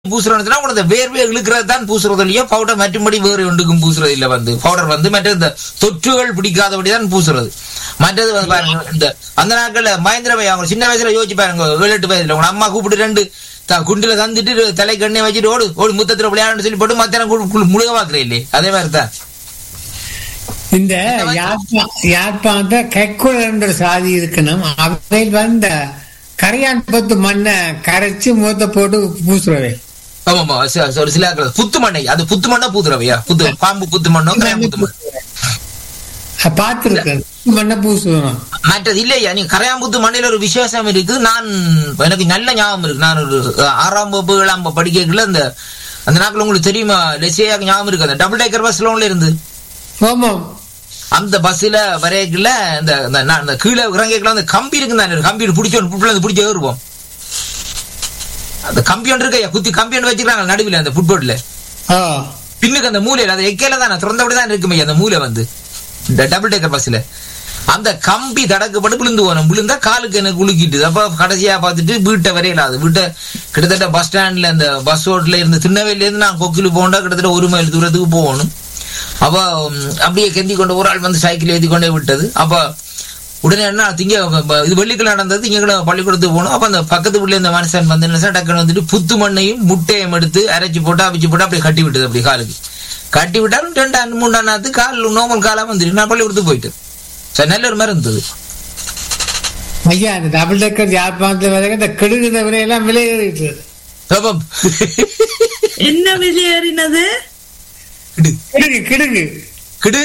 பூசுறதுனா உனக்கு வேர்வை இழுக்கிறது தான் பூசுறது இல்லையோ பவுடர் மற்றும்படி வேறு ஒன்றுக்கும் பூசுறது இல்ல வந்து பவுடர் வந்து மற்ற இந்த தொற்றுகள் பிடிக்காதபடி தான் பூசுறது மற்றது வந்து பாருங்க இந்த அந்த நாட்கள்ல மகேந்திரபாய் அவங்க சின்ன வயசுல யோசிச்சு பாருங்க ஏழு எட்டு வயசுல உங்க அம்மா கூப்பிட்டு ரெண்டு த- குண்டுல தந்துட்டு தலை கண்ணை வச்சுட்டு ஓடு ஓடு முத்தத்துல விளையாடுன்னு சொல்லி போட்டு மத்தியானம் முழுக பாக்குறேன் இல்லையே அதே மாதிரி தான் இந்த யாழ்ப்பா யாழ்ப்பாணத்தை கைக்குழல் என்ற சாதி இருக்கணும் அவையில் வந்த கரையான் பத்து மண்ணை கரைச்சு மூத்த போட்டு பூசுறவை ஆமாமா ச- ச- ஒரு சில ஆட்கள் புத்து மண்ணை அது புத்து மண்ணா பூத்துறவையா புத்து பாம்பு புத்து மண்ணோ கரையான் புத்து மண்ணோ பார்த்துருக்கேன் மண்ணை பூசுவோம் மற்றது இல்லையா நீ கரையாம்புத்து மண்ணில ஒரு விசேஷம் இருக்கு நான் எனக்கு நல்ல ஞாபகம் இருக்கு நான் ஒரு அஹ், ஆறாம் வகுப்பு ஏழாம் வகுப்பு படிக்கல அந்த அந்த நாட்கள் உங்களுக்கு தெரியுமா லெசியாக ஞாபகம் இருக்கு அந்த டபுள் டேக்கர் பஸ் லோன்ல இருந்து ஆமாம் அந்த பஸ்ல வரையக்குள்ள இந்த இந்த நான் இந்த கீழே இறங்கிக்கல அந்த கம்பி இருக்கு தானே கம்பி பிடிச்சோம் புட்ல இருந்து பிடிச்சி ஏறுவோம் அந்த கம்பி ஒன்று இருக்கு குத்தி கம்பி ஒன்று வச்சுக்கிறாங்க நடுவில் அந்த ஃபுட்போர்ட்ல ஆ பின்னுக்கு அந்த மூலையில அது எக்கையில தானே திறந்தபடி தான் இருக்குமே அந்த மூலை வந்து இந்த டபுள் டேக்கர் பஸ்ல அந்த கம்பி தடக்கப்பட்டு விழுந்து போனோம் விழுந்தா காலுக்கு எனக்கு உலுக்கிட்டு அப்ப கடைசியா பார்த்துட்டு வீட்டை வரையில அது வீட்டை கிட்டத்தட்ட பஸ் ஸ்டாண்ட்ல அந்த பஸ் ரோட்ல இருந்து திருநெல்வேலியில இருந்து நான் கொக்கில் போண்டா கிட்டத்தட்ட ஒரு மைல் தூரத்துக்கு போகணும் அப்ப உம், அப்படியே கெந்தி கொண்டு ஒரு ஆள் வந்து சைக்கிள் ஏத்தி கொண்டே விட்டது அப்ப உடனே என்ன திங்க இது வெள்ளிக்கிழமை நடந்தது திங்கக்கிழமை பள்ளிக்கூடத்துக்கு போகணும் அப்ப அந்த பக்கத்து வீட்டுல இந்த மனுஷன் வந்து என்ன செய்ய, டக்குன்னு வந்துட்டு புத்து மண்ணையும் முட்டையும் எடுத்து அரைச்சு போட்டு அவிச்சு போட்டு அப்படியே கட்டி விட்டது அப்படி காலுக்கு கட்டி விட்டாலும் ரெண்டு மூணு நாத்து கால் நோமல் காலா வந்துட்டு நான் பள்ளிக்கூடத்துக்கு போயிட்டு சரி நல்ல ஒரு மாதிரி இருந்தது ஐயா இந்த டபுள் டெக்கர் யாழ்ப்பாணத்துல வரைக்கும் இந்த கெடுகு தவிர எல்லாம் விலை ஏறிட்டு பாப்போம். என்ன வெளியேறினது கிடு கிடுகு கிடுகு கிடு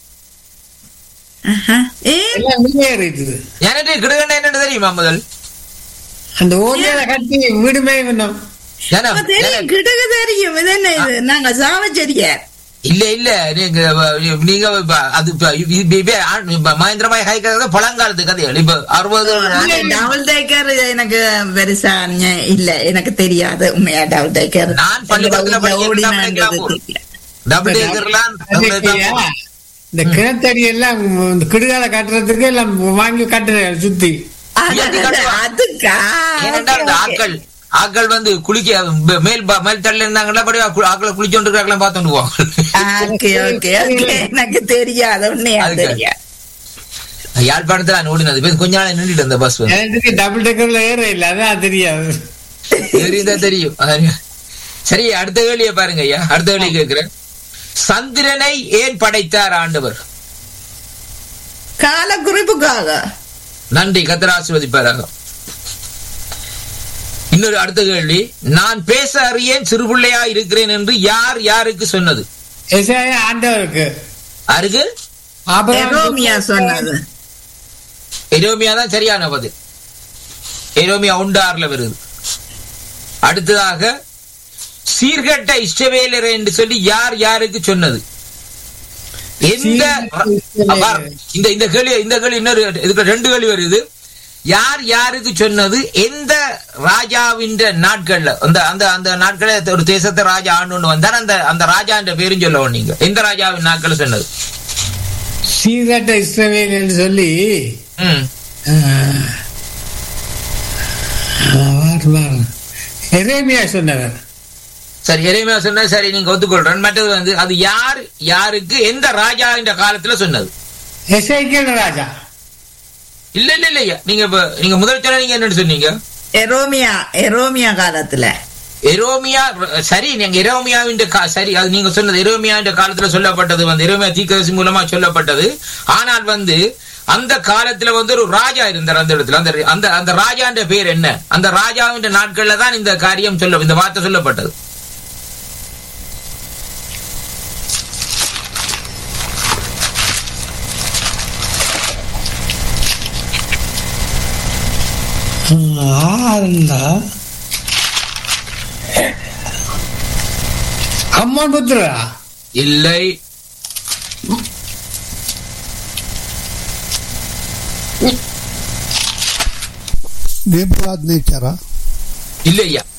ஆஹா. ஏன் எல்லாம் விலை ஏறிட்டு எனக்கு கிடுகண்ட என்னன்னு தெரியுமா முதல் அந்த ஓலையில கட்டி வீடுமே வேணும் ஏன்னா, அப்ப தெரியும் கிடுகு தெரியும் இது என்ன இது நாங்க சாவச்சரியார் இல்ல இல்ல நீங்க வ- நீங்க இப்ப அது இப்ப இது- இது- இது ஆ- இப்ப மகேந்திரமாய் ஹைக்கிறது பழங்காலத்து கதைகள் இப்ப அறுபது டபுள் டேக்கர் எனக்கு பெருசா ஞ- இல்ல எனக்கு தெரியாது உண்மையா டபுள் டேக்கர் நான் பள்ளிக்கூடத்துல படிக்கிறேன், double decker தான் போகும். டபுள் டேக்கர்லாம் double decker தான் போகும். இந்த கிணத்தடி எல்லாம் இந்த கிடுகால கட்டுறதுக்கு எல்லாம் வாங்கி கட்டுறேன் சுத்தி அதுக்கா ஏனென்றால் இந்த ஆட்கள் ஆட்கள் வந்து குளிக்க ப- மேல் ப- மேல் தள்ள இருந்தாங்கன்னா படி ஆட்களை குளிச்சோண்டு இருக்காங்களா பார்த்துட்டு போவாங்க ஓகே ஓகே ஓகே எனக்கு தெரியாது உண்மையா அதுக்கு. தெரியாது யாழ்ப்பாணத்துல நான் ஓடினது இப்ப கொஞ்ச நாள் நின்றுட்டு அந்த பஸ் வந்து எனக்கு டபுள் டெக்கர்ல ஏற இல்ல அதான் தெரியாது தெரியுதான் தெரியும் அதான். சரி அடுத்த வேலையை பாருங்க ஐயா அடுத்த வேலையை கேட்கிறேன் சந்திரனை ஏன் படைத்தார் ஆண்டவர் கால குறிப்புக்காக நன்றி கத்தர் ஆசிர்வதிப்பாராக இன்னொரு அடுத்த கேள்வி நான் பேச அறியேன் சிறுபிள்ளையா இருக்கிறேன் என்று யார் யாருக்கு சொன்னது எஸ்ஐயா ஆண்டவருக்கு அருகு ஆபிரகாம் எரோமியா சொன்னது எரோமியா தான் சரியான பதில் எரோமியா ஒன்று ஆறுல வருது அடுத்ததாக சீர்கட்ட இஷ்டவேலர் என்று சொல்லி யார் யாருக்கு சொன்னது எந்த சீர்கெட்ட அப்பார், இந்த இந்த கேள்வி இந்த கேள்வி இன்னொரு இதுக்கு ரெண்டு கேள்வி வருது யார் யாருக்கு சொன்னது எந்த ராஜாவின் நாட்கள்ல அந்த அந்த அந்த நாட்கள ஒரு தேசத்தை ராஜா ஆண்டு வந்தார் அந்த அந்த ராஜான்ற பேரும் சொல்ல நீங்க எந்த ராஜாவின் நாட்கள் சொன்னது சீர்கட்ட இஸ்ரவேல் என்று சொல்லி ம் ஆஹ், வார், வார். எரேமியா சொன்னவர் சரி எரேமியா சொன்னா சரி நீங்க ஒத்துக்கொள்றேன் மற்றது வந்து அது யார் யாருக்கு எந்த ராஜா என்ற காலத்துல சொன்னது எஸ்ஐக்கியல் ராஜா இல்ல இல்ல இல்லையா நீங்க இப்ப நீங்க முதல் சொன்ன நீங்க என்னன்னு சொன்னீங்க எரோமியா எரோமியா காலத்துல எரோமியா சரி நீங்க எரோமியாவின் கா- சரி அது நீங்க சொன்னது எரோமியாவின் காலத்துல சொல்லப்பட்டது வந்து எரோமியா தீக்கதரிசி மூலமா சொல்லப்பட்டது ஆனால் வந்து அந்த காலத்துல வந்து ஒரு ராஜா இருந்தார் அந்த இடத்துல அந்த அந்த அந்த ராஜான்ற பேர் என்ன அந்த ராஜாவின் நாட்கள்ல தான் இந்த காரியம் சொல்ல இந்த வார்த்தை சொல்லப்பட்டது ஆறுந்தா அம்மன் புத்திரா இல்லை நேபுகாத் நேச்சரா இல்லையா